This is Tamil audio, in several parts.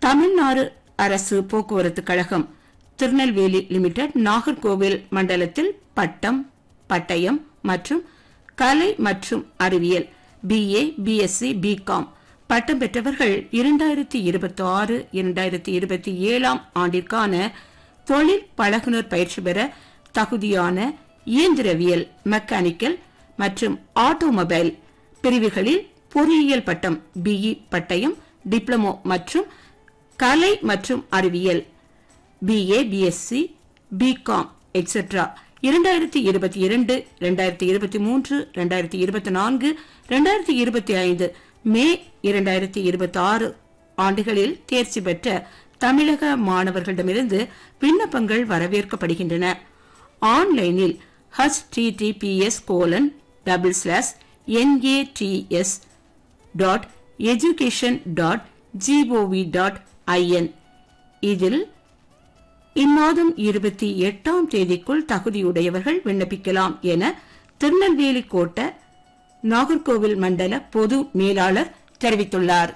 தமிழ்நாடு அரசு போக்குவரத்து கழகம் திருநெல்வேலி லிமிடெட் நாகர்கோவில் மண்டலத்தில் பட்டம் பட்டயம் மற்றும் கலை மற்றும் அறிவியல் பிஏ பிஎஸ்சி பிகாம் பட்டம் பெற்றவர்கள் இரண்டாயிரத்தி இருபத்தி ஆறு இரண்டாயிரத்தி இருபத்தி ஏழாம் ஆண்டிற்கான தொழில் பழகுனர் பயிற்சி பெற தகுதியான இயந்திரவியல் மெக்கானிக்கல் மற்றும் ஆட்டோமொபைல் பிரிவுகளில் பொறியியல் பட்டம் பிஇ பட்டயம் டிப்ளமோ மற்றும் கலை மற்றும் அறிவியல் பிஏ பிஎஸ்சி பிகாம் எக்ஸெட்ரா இரண்டாயிரத்தி இருபத்தி இரண்டு இரண்டாயிரத்தி இருபத்தி மூன்று இரண்டாயிரத்தி இருபத்தி நான்கு இரண்டாயிரத்தி இருபத்தி ஐந்து மே இரண்டாயிரத்தி இருபத்தி ஆறு ஆண்டுகளில் தேர்ச்சி பெற்ற தமிழக மாணவர்களிடமிருந்து விண்ணப்பங்கள் வரவேற்கப்படுகின்றன ஆன்லைனில் https colon double slash NATS dot education dot GOV dot IN இதில் இம்மாதம் இருபத்தி எட்டாம் தேதிக்குள் தகுதியுடையவர்கள் விண்ணப்பிக்கலாம் என திருநெல்வேலி கோட்ட நாகர்கோவில் மண்டல பொது மேலாளர் தெரிவித்துள்ளார்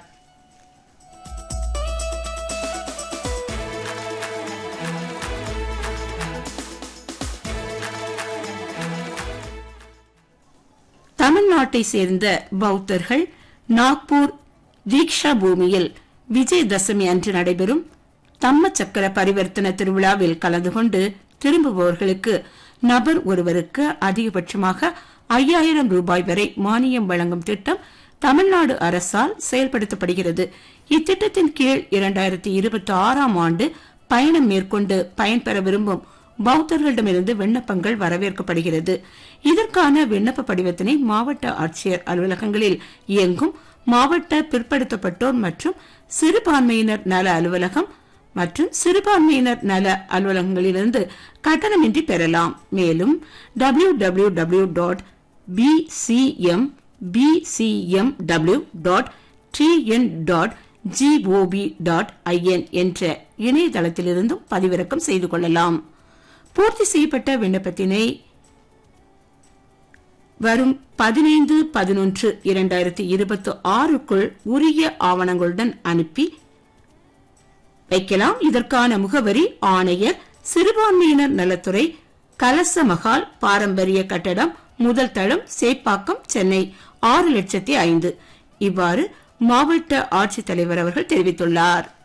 தமிழ்நாட்டை சேர்ந்த பௌத்தர்கள் நாக்பூர் தீக்ஷா பூமியில் விஜயதசமி அன்று நடைபெறும் தம்ம சக்கர பரிவர்த்தன திருவிழாவில் கலந்து கொண்டு திரும்புபவர்களுக்கு நபர் ஒருவருக்கு அதிகபட்சமாக ஐயாயிரம் ரூபாய் வரை மானியம் வழங்கும் திட்டம் தமிழ்நாடு அரசால் செயல்படுத்தப்படுகிறது இத்திட்டத்தின் கீழ் இரண்டாயிரத்தி இருபத்தி ஆறாம் ஆண்டு பயணம் மேற்கொண்டு பயன்பெற விரும்பும் பௌத்தர்களிடமிருந்து விண்ணப்பங்கள் வரவேற்கப்படுகிறது இதற்கான விண்ணப்ப படிவத்தினை மாவட்ட ஆட்சியர் அலுவலகங்களில் இயங்கும் மாவட்ட பிற்படுத்தப்பட்டோர் மற்றும் சிறுபான்மையினர் நல அலுவலகம் மற்றும் சிறுபான்மையினர் நல அலுவலகங்களிலிருந்து கட்டணமின்றி பெறலாம் மேலும் W W W dot PCM PCMW dot TN dot GOP dot IN என்ற இணையதளத்திலிருந்தும் பதிவிறக்கம் செய்து கொள்ளலாம் பூர்த்தி செய்யப்பட்ட விண்ணப்பத்தினை வரும் பதினைந்து பதினொன்று இரண்டாயிரத்தி இருபத்தி ஆறுக்குள் உரிய ஆவணங்களுடன் அனுப்பி வைக்கலாம் இதற்கான முகவரி ஆணையர் சிறுபான்மையினர் நலத்துறை கலச மகால் பாரம்பரிய கட்டடம் முதல் தளம் சேப்பாக்கம் சென்னை ஆறு லட்சத்தி ஐந்து இவ்வாறு மாவட்ட ஆட்சித்தலைவர் அவர்கள் தெரிவித்துள்ளார்